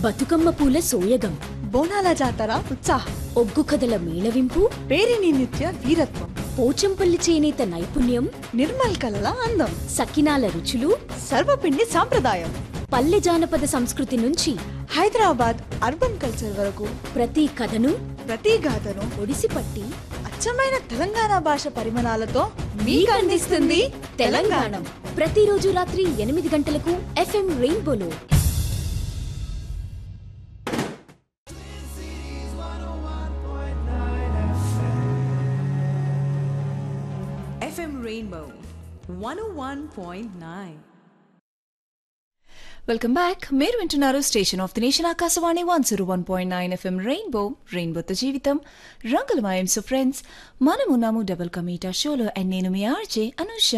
బతుకమ్మ పూల సోయగం బోనాల జాతర ఉత్సాహం ఒగ్గు కథల మేళవింపు పేరిని నిత్య వీరత్వం పోచంపల్లి చేనేత నైపుణ్యం నిర్మల్ కలల అందం సకినాల రుచులు సర్వపిండి సాంప్రదాయం పల్లె జానపద సంస్కృతి నుంచి హైదరాబాద్ అర్బన్ కల్చర్ వరకు ప్రతి కథను ప్రతి గాథను ఒడిసిపట్టి అచ్చమైన తెలంగాణ భాష పరిమాణాలతో మీకు అందిస్తుంది తెలంగాణ ప్రతిరోజు రాత్రి ఎనిమిది గంటలకు ఎఫ్ఎం రెయిన్బోలో FM Rainbow 101.9. వెల్కమ్ బ్యాక్ మీరు వింటున్నారు station of the nation Akashvani one zero one point nine FM rainbow రెయిన్బోతో జీవితం రంగులమయం సో ఫ్రెండ్స్ మనమున్నాము డబుల్ కమీటా షోలో అండ్ నేను మీ ఆర్జే అనూష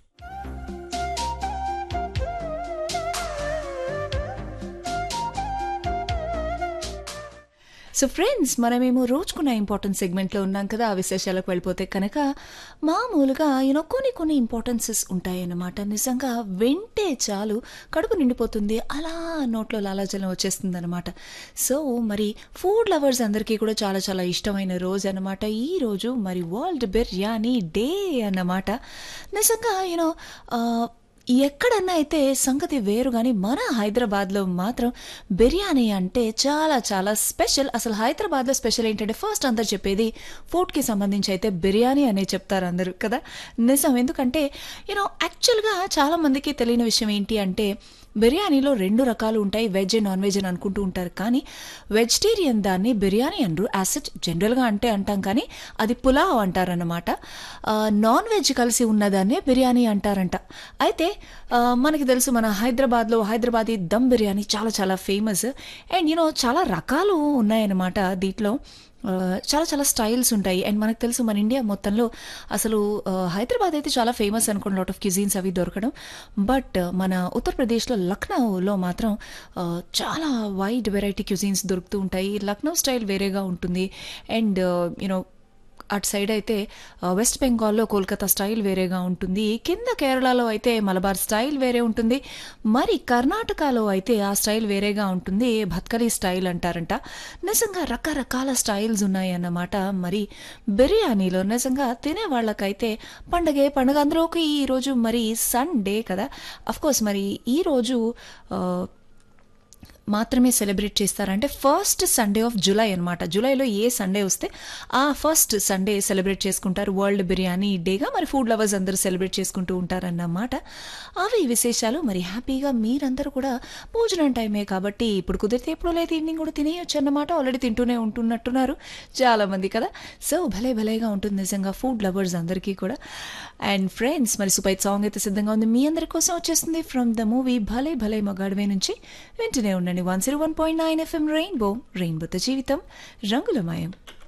సో ఫ్రెండ్స్ మనమేమో రోజుకున్న ఇంపార్టెంట్ సెగ్మెంట్లో ఉన్నాం కదా ఆ విశేషాలకు వెళ్ళిపోతే కనుక మామూలుగా యూనో కొన్ని కొన్ని ఇంపార్టెన్సెస్ ఉంటాయన్నమాట నిజంగా వింటే చాలు కడుపు నిండిపోతుంది అలా నోట్లో లాలాజలం వచ్చేస్తుంది అనమాట సో మరి ఫుడ్ లవర్స్ అందరికీ కూడా చాలా చాలా ఇష్టమైన రోజు అనమాట ఈ రోజు మరి వరల్డ్ బిర్యానీ డే అన్నమాట నిజంగా యూనో ఎక్కడన్నా అయితే సంగతి వేరు కానీ మన హైదరాబాద్లో మాత్రం బిర్యానీ అంటే చాలా చాలా స్పెషల్ అసలు హైదరాబాద్లో స్పెషల్ ఏంటంటే ఫస్ట్ అందరు చెప్పేది ఫుడ్కి సంబంధించి అయితే బిర్యానీ అనే చెప్తారు అందరూ కదా నిజం ఎందుకంటే యూనో యాక్చువల్గా చాలా మందికి తెలియని విషయం ఏంటి అంటే బిర్యానీలో రెండు రకాలు ఉంటాయి వెజ్ నాన్ వెజ్ అని అనుకుంటూ ఉంటారు కానీ వెజిటేరియన్ దాన్ని బిర్యానీ అనరు యాసిడ్ జనరల్గా అంటే అంటాం కానీ అది పులావ్ అంటారన్నమాట నాన్ వెజ్ కలిసి ఉన్నదాన్నే బిర్యానీ అంటారంట అయితే ఆ, మనకి తెలుసు మన హైదరాబాద్లో హైదరాబాదీ దమ్ బిర్యానీ చాలా చాలా ఫేమస్ అండ్ యూనో చాలా రకాలు ఉన్నాయన్నమాట దీంట్లో ఆ, చాలా చాలా స్టైల్స్ ఉంటాయి అండ్ మనకు తెలుసు మన ఇండియా మొత్తంలో అసలు ఆ, హైదరాబాద్ అయితే చాలా ఫేమస్ అనుకోండి లాట్ ఆఫ్ క్యూజిన్స్ అవి దొరకడం బట్ మన ఉత్తరప్రదేశ్లో లక్నోలో మాత్రం ఆ, చాలా వైడ్ వెరైటీ క్యూజిన్స్ దొరుకుతూ ఉంటాయి లక్నో స్టైల్ వేరేగా ఉంటుంది అండ్ యూనో అటు సైడ్ అయితే ఆ, వెస్ట్ బెంగాల్లో కోల్కతా స్టైల్ వేరేగా ఉంటుంది కింద కేరళలో అయితే మలబార్ స్టైల్ వేరే ఉంటుంది మరి కర్ణాటకలో అయితే ఆ స్టైల్ వేరేగా ఉంటుంది భత్కలి స్టైల్ అంటారంట నిజంగా రకరకాల స్టైల్స్ ఉన్నాయి అన్నమాట మరి బిర్యానీలో నిజంగా తినే వాళ్ళకైతే పండగే పండగ అందులోకి ఈరోజు మరి సండే కదా కోర్స్ మరి ఈరోజు ఆ, మాత్రమే సెలబ్రేట్ చేస్తారంటే ఫస్ట్ సండే ఆఫ్ జూలై అనమాట జూలైలో ఏ సండే వస్తే ఆ ఫస్ట్ సండే సెలబ్రేట్ చేసుకుంటారు వరల్డ్ బిర్యానీ డేగా మరి ఫుడ్ లవర్స్ అందరూ సెలబ్రేట్ చేసుకుంటూ ఉంటారన్నమాట అవి విశేషాలు మరి హ్యాపీగా మీరందరూ కూడా భోజనం టైమే కాబట్టి ఇప్పుడు కుదిరితే ఎప్పుడు లేదు ఈవినింగ్ కూడా తినేయొచ్చు అన్నమాట ఆల్రెడీ తింటూనే ఉంటున్నట్టున్నారు చాలా మంది కదా సో భలే భలేగా ఉంటుంది నిజంగా ఫుడ్ లవర్స్ అందరికీ కూడా అండ్ ఫ్రెండ్స్ మరి సూపర్ సాంగ్ అయితే సిద్ధంగా ఉంది మీ అందరి కోసం వచ్చేస్తుంది ఫ్రమ్ ద మూవీ భలే భలే మగాడవే నుంచి వింటూనే ఉండండి one zero one point nine FM rainbow రెయిన్బోతో జీవితం రంగులమయం